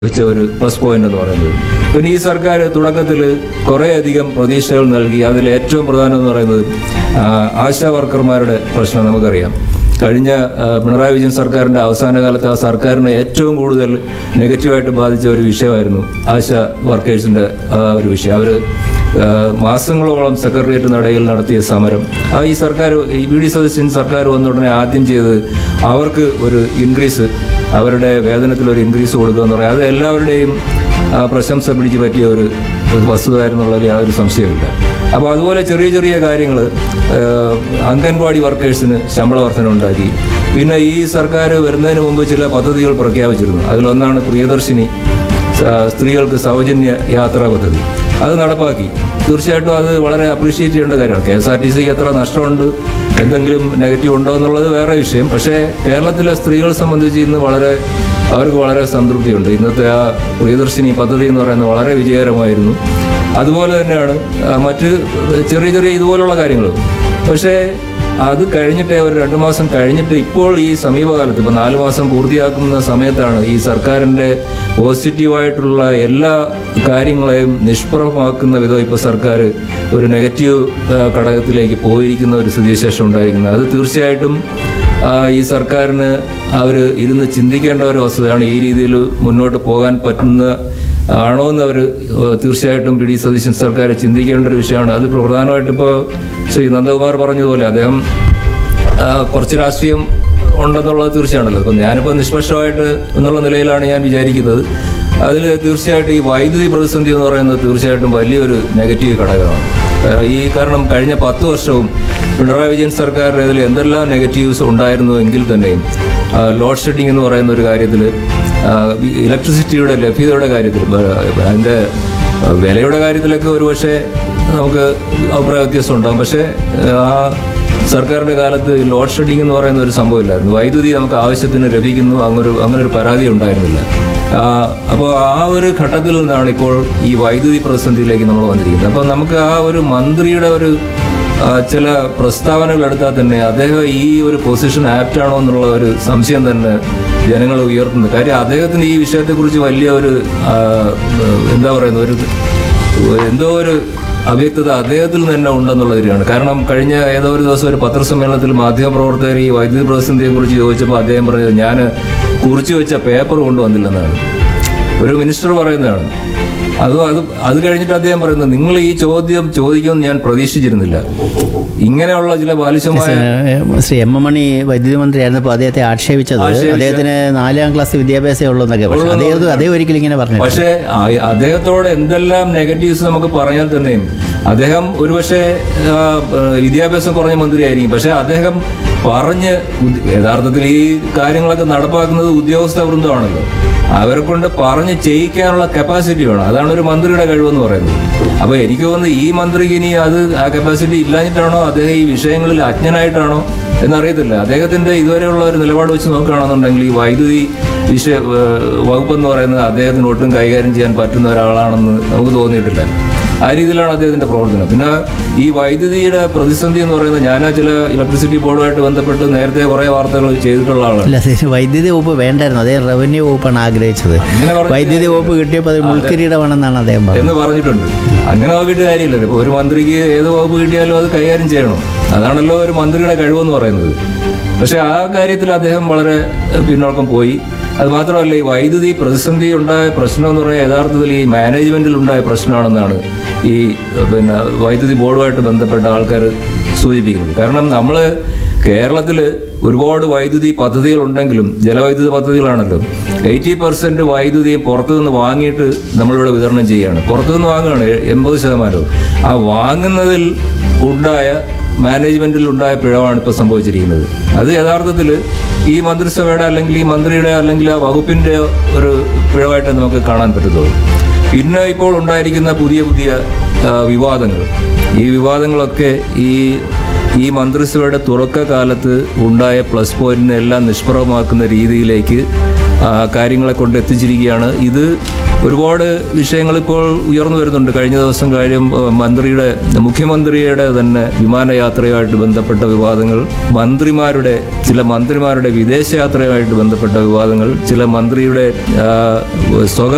വെച്ച ഒരു plus point എന്ന് പറയുന്നത് പിന്നെ ഈ സർക്കാർ തുടക്കത്തിൽ കുറേയധികം പ്രതീക്ഷകൾ നൽകി അതിൽ ഏറ്റവും പ്രധാനം എന്ന് പറയുന്നത് ആ, ആശാ വർക്കർമാരുടെ പ്രശ്നം നമുക്കറിയാം കഴിഞ്ഞ ആ, പിണറായി വിജയൻ സർക്കാരിന്റെ അവസാന കാലത്ത് ആ സർക്കാരിനെ ഏറ്റവും കൂടുതൽ നെഗറ്റീവായിട്ട് ബാധിച്ച ഒരു വിഷയമായിരുന്നു ആശാ വർക്കേഴ്സിന്റെ ആ ഒരു വിഷയം അവർ മാസങ്ങളോളം സെക്രട്ടേറിയറ്റ് നടയിൽ നടത്തിയ സമരം ആ ഈ സർക്കാർ ഈ വി ഡി സതീശൻ സർക്കാർ വന്ന ഉടനെ ആദ്യം ചെയ്തത് അവർക്ക് ഒരു ഇൻക്രീസ് അവരുടെ വേതനത്തിൽ ഒരു ഇൻക്രീസ് കൊടുക്കുക എന്ന് പറയാം അത് എല്ലാവരുടെയും ആ, പ്രശംസ പിടിച്ചു പറ്റിയ ഒരു ഒരു വസ്തുതയായിരുന്നുള്ളതിൽ യാതൊരു സംശയമില്ല അപ്പോൾ അതുപോലെ ചെറിയ ചെറിയ കാര്യങ്ങൾ അംഗൻവാടി വർക്കേഴ്സിന് ശമ്പള വർധന ഉണ്ടാക്കി പിന്നെ ഈ സർക്കാർ വരുന്നതിന് മുമ്പ് ചില പദ്ധതികൾ പ്രഖ്യാപിച്ചിരുന്നു അതിലൊന്നാണ് പ്രിയദർശിനി സ- സ്ത്രീകൾക്ക് സൗജന്യ യാത്രാ പദ്ധതി അത് നടപ്പാക്കി തീർച്ചയായിട്ടും അത് വളരെ അപ്രീഷിയേറ്റ് ചെയ്യേണ്ട കാര്യമാണ് കെ എസ് ആർ ടി സിക്ക് എത്ര നഷ്ടമുണ്ട് എന്തെങ്കിലും നെഗറ്റീവ് ഉണ്ടോ എന്നുള്ളത് വേറെ വിഷയം പക്ഷേ കേരളത്തിലെ സ്ത്രീകളെ സംബന്ധിച്ച് ഇന്ന് വളരെ അവർക്ക് വളരെ സംതൃപ്തിയുണ്ട് ഇന്നത്തെ ആ പ്രിയദർശിനി പദ്ധതി എന്ന് പറയുന്നത് വളരെ വിജയകരമായിരുന്നു അതുപോലെ തന്നെയാണ് ആ, മറ്റ് ചെറിയ ചെറിയ ഇതുപോലുള്ള കാര്യങ്ങൾ പക്ഷേ അത് കഴിഞ്ഞിട്ട് ഒരു രണ്ടു മാസം കഴിഞ്ഞിട്ട് ഇപ്പോൾ ഈ സമീപകാലത്ത് ഇപ്പൊ നാല് മാസം പൂർത്തിയാക്കുന്ന സമയത്താണ് ഈ സർക്കാരിന്റെ പോസിറ്റീവായിട്ടുള്ള എല്ലാ കാര്യങ്ങളെയും നിഷ്പ്രഭമാക്കുന്ന വിധം ഇപ്പൊ സർക്കാർ ഒരു നെഗറ്റീവ് ആ, ഘടകത്തിലേക്ക് പോയിരിക്കുന്ന ഒരു സ്ഥിതിവിശേഷം ഉണ്ടായിരിക്കുന്നത് അത് തീർച്ചയായിട്ടും ആ, ഈ സർക്കാരിന് അവർ ഇരുന്ന് ചിന്തിക്കേണ്ട ഒരു വസ്തുതയാണ് ഈ രീതിയിൽ മുന്നോട്ട് പോകാൻ പറ്റുന്ന ആണോ എന്ന് അവർ തീർച്ചയായിട്ടും പി ഡി സതീശൻ സർക്കാർ ചിന്തിക്കേണ്ട ഒരു വിഷയമാണ് അത് പ്രധാനമായിട്ട് ഇപ്പോൾ ശ്രീ നന്ദകുമാർ പറഞ്ഞതുപോലെ അദ്ദേഹം ആ, കുറച്ച് രാഷ്ട്രീയം ഉണ്ടെന്നുള്ളത് തീർച്ചയാണല്ലോ അപ്പം ഞാനിപ്പോൾ നിഷ്പക്ഷമായിട്ട് എന്നുള്ള നിലയിലാണ് ഞാൻ വിചാരിക്കുന്നത് അതിൽ തീർച്ചയായിട്ടും ഈ വൈദ്യുതി പ്രതിസന്ധി എന്ന് പറയുന്നത് തീർച്ചയായിട്ടും വലിയൊരു നെഗറ്റീവ് ഘടകമാണ് ആ, ഈ കാരണം കഴിഞ്ഞ പത്ത് വർഷവും പിണറായി വിജയൻ സർക്കാരിൻ്റെ ഇതിൽ എന്തെല്ലാം നെഗറ്റീവ്സ് ഉണ്ടായിരുന്നു എങ്കിൽ തന്നെയും ആ, ലോഡ് ഷെഡിംഗ് എന്ന് പറയുന്ന ഒരു കാര്യത്തിൽ ഇലക്ട്രിസിറ്റിയുടെ ലഭ്യതയുടെ കാര്യത്തിൽ ആ, അതിൻ്റെ ആ, വിലയുടെ കാര്യത്തിലൊക്കെ ഒരുപക്ഷെ നമുക്ക് അഭിപ്രായ വ്യത്യാസം ഉണ്ടാകും പക്ഷേ ആ സർക്കാരിന്റെ കാലത്ത് ഈ ലോഡ് ഷെഡിംഗ് എന്ന് പറയുന്ന ഒരു സംഭവമില്ലായിരുന്നു വൈദ്യുതി നമുക്ക് ആവശ്യത്തിന് ലഭിക്കുന്നു അങ്ങനൊരു അങ്ങനെ ഒരു പരാതി ഉണ്ടായിരുന്നില്ല അപ്പോൾ ആ ഒരു ഘട്ടത്തിൽ നിന്നാണ് ഇപ്പോൾ ഈ വൈദ്യുതി പ്രതിസന്ധിയിലേക്ക് നമ്മൾ വന്നിരിക്കുന്നത് അപ്പോൾ നമുക്ക് ആ ഒരു മന്ത്രിയുടെ ഒരു ആ, ചില പ്രസ്താവനകൾ എടുത്താൽ തന്നെ അദ്ദേഹം ഈ ഒരു പൊസിഷൻ ആപ്റ്റ് ആണോ എന്നുള്ള ഒരു സംശയം തന്നെ ജനങ്ങൾ ഉയർത്തുന്നു കാര്യം അദ്ദേഹത്തിന് ഈ വിഷയത്തെക്കുറിച്ച് വലിയ ഒരു ആ, എന്താ പറയുന്ന ഒരു എന്തോ ഒരു അവ്യക്തത അദ്ദേഹത്തിൽ തന്നെ ഉണ്ടെന്നുള്ള കാര്യമാണ് കാരണം കഴിഞ്ഞ ഏതോ ഒരു ദിവസം ഒരു പത്രസമ്മേളനത്തിൽ മാധ്യമപ്രവർത്തകർ ഈ വൈദ്യുതി പ്രതിസന്ധിയെ കുറിച്ച് ചോദിച്ചപ്പോൾ അദ്ദേഹം പറഞ്ഞത് ഞാൻ കുറിച്ചു വെച്ച പേപ്പർ കൊണ്ടുവന്നില്ലെന്നാണ് ഒരു മിനിസ്റ്റർ പറയുന്നതാണ് അത് അത് അത് കഴിഞ്ഞിട്ട് അദ്ദേഹം പറയുന്നത് നിങ്ങൾ ഈ ചോദ്യം ചോദിക്കുമെന്ന് ഞാൻ പ്രതീക്ഷിച്ചിരുന്നില്ല ഇങ്ങനെയുള്ള ചില ബാലിശമായ ഏഹ് ശ്രീ എം എം മണി വൈദ്യുതി മന്ത്രിയായിരുന്നപ്പോൾ അദ്ദേഹത്തെ ആക്ഷേപിച്ചത് ആക്ഷേപിച്ച- അദ്ദേഹത്തിന് നാലാം ക്ലാസ് വിദ്യാഭ്യാസം ഉള്ളതെന്നൊക്കെ പക്ഷേ അദ്ദേഹം അദ്ദേഹം ഒരിക്കലും ഇങ്ങനെ പറഞ്ഞു പക്ഷേ ആ- അദ്ദേഹത്തോട് എന്തെല്ലാം നെഗറ്റീവ്സ് നമുക്ക് പറഞ്ഞാൽ തന്നെയും അദ്ദേഹം ഒരുപക്ഷെ ആ, വിദ്യാഭ്യാസം കുറഞ്ഞ മന്ത്രിയായിരിക്കും പക്ഷെ അദ്ദേഹം പറഞ്ഞ് ഉദ്- യഥാർത്ഥത്തിൽ ഈ കാര്യങ്ങളൊക്കെ നടപ്പാക്കുന്നത് ഉദ്യോഗസ്ഥ വൃന്ദമാണല്ലോ അവരെ കൊണ്ട് പറഞ്ഞ് ചെയ്യിക്കാനുള്ള കപ്പാസിറ്റി വേണം അതാണ് ഒരു മന്ത്രിയുടെ കഴിവെന്ന് പറയുന്നത് അപ്പൊ എനിക്ക് തോന്നുന്നു ഈ മന്ത്രിക്ക് ഇനി അത് ആ കപ്പാസിറ്റി ഇല്ലാഞ്ഞിട്ടാണോ അദ്ദേഹം ഈ വിഷയങ്ങളിൽ അജ്ഞനായിട്ടാണോ എന്നറിയത്തില്ല അദ്ദേഹത്തിന്റെ ഇതുവരെയുള്ള ഒരു നിലപാട് വെച്ച് നോക്കുകയാണെന്നുണ്ടെങ്കിൽ ഈ വൈദ്യുതി വിഷയ ഏഹ് വകുപ്പ് എന്ന് പറയുന്നത് അദ്ദേഹത്തിന് ഒട്ടും കൈകാര്യം ചെയ്യാൻ പറ്റുന്ന ഒരാളാണെന്ന് നമുക്ക് തോന്നിയിട്ടില്ല ആ രീതിയിലാണ് അദ്ദേഹത്തിന്റെ പ്രവർത്തനം പിന്നെ ഈ വൈദ്യുതിയുടെ പ്രതിസന്ധി എന്ന് പറയുന്നത് ഞാൻ ആ ചില ഇലക്ട്രിസിറ്റി ബോർഡുമായിട്ട് ബന്ധപ്പെട്ട് നേരത്തെ കുറെ വാർത്തകൾ ചെയ്തിട്ടുള്ള ആളാണ് അല്ല അത് വൈദ്യുതി വകുപ്പ് വേണ്ടായിരുന്നു അദ്ദേഹം റവന്യൂ വകുപ്പാണ് ആഗ്രഹിച്ചത് അങ്ങനെ പറഞ്ഞു വൈദ്യുതി വകുപ്പ് കിട്ടിയപ്പോൾ അത് മുൾക്കിരീടമാണെന്നാണ് അദ്ദേഹം പറഞ്ഞത് എന്ന് പറഞ്ഞിട്ടുണ്ട് അങ്ങനെ നോക്കിയിട്ട് കാര്യമില്ലല്ലോ ഇപ്പൊ ഒരു മന്ത്രിക്ക് ഏത് വകുപ്പ് കിട്ടിയാലും അത് കൈകാര്യം ചെയ്യണം അതാണല്ലോ ഒരു മന്ത്രിയുടെ കഴിവെന്ന് പറയുന്നത് പക്ഷെ ആ കാര്യത്തിൽ അദ്ദേഹം വളരെ പിന്നോക്കം പോയി അത് മാത്രമല്ല ഈ വൈദ്യുതി പ്രതിസന്ധി ഉണ്ടായ പ്രശ്നം എന്ന് പറയുന്നത് യഥാർത്ഥത്തിൽ ഈ മാനേജ്മെന്റിൽ ഉണ്ടായ പ്രശ്നമാണെന്നാണ് ഈ പിന്നെ വൈദ്യുതി ബോർഡുമായിട്ട് ബന്ധപ്പെട്ട ആൾക്കാർ സൂചിപ്പിക്കുന്നത് കാരണം നമ്മൾ കേരളത്തിൽ ഒരുപാട് വൈദ്യുതി പദ്ധതികൾ ഉണ്ടെങ്കിലും ജലവൈദ്യുത പദ്ധതികളാണല്ലോ എയ്റ്റി പെർസെന്റ് വൈദ്യുതി പുറത്തുനിന്ന് വാങ്ങിയിട്ട് നമ്മളിവിടെ വിതരണം ചെയ്യുകയാണ് പുറത്തുനിന്ന് വാങ്ങുകയാണ് എൺപത് ശതമാനവും ആ വാങ്ങുന്നതിൽ ഉണ്ടായ മാനേജ്മെന്റിൽ ഉണ്ടായ പിഴവാണ് ഇപ്പോൾ സംഭവിച്ചിരിക്കുന്നത് അത് യഥാർത്ഥത്തിൽ ഈ മന്ത്രിസഭയുടെ അല്ലെങ്കിൽ ഈ മന്ത്രിയുടെ അല്ലെങ്കിൽ ആ വകുപ്പിന്റെ ഒരു പിഴവായിട്ട് നമുക്ക് കാണാൻ പറ്റത്തുള്ളൂ പിന്നെ ഇപ്പോൾ ഉണ്ടായിരിക്കുന്ന പുതിയ പുതിയ ആ, വിവാദങ്ങൾ ഈ വിവാദങ്ങളൊക്കെ ഈ ഈ മന്ത്രിസഭയുടെ തുടക്കകാലത്ത് ഉണ്ടായ പ്ലസ് പോയിന്റിനെ എല്ലാം നിഷ്പ്രഭമാക്കുന്ന രീതിയിലേക്ക് ആ, കാര്യങ്ങളെ കൊണ്ട് എത്തിച്ചിരിക്കുകയാണ് ഇത് ഒരുപാട് വിഷയങ്ങൾ ഇപ്പോൾ ഉയർന്നു വരുന്നുണ്ട് കഴിഞ്ഞ ദിവസം കാര്യം ആ, മന്ത്രിയുടെ മുഖ്യമന്ത്രിയുടെ തന്നെ വിമാനയാത്രയുമായിട്ട് ബന്ധപ്പെട്ട വിവാദങ്ങൾ മന്ത്രിമാരുടെ ചില മന്ത്രിമാരുടെ വിദേശയാത്രയുമായിട്ട് ബന്ധപ്പെട്ട വിവാദങ്ങൾ ചില മന്ത്രിയുടെ ആ, സ്വകാര്യ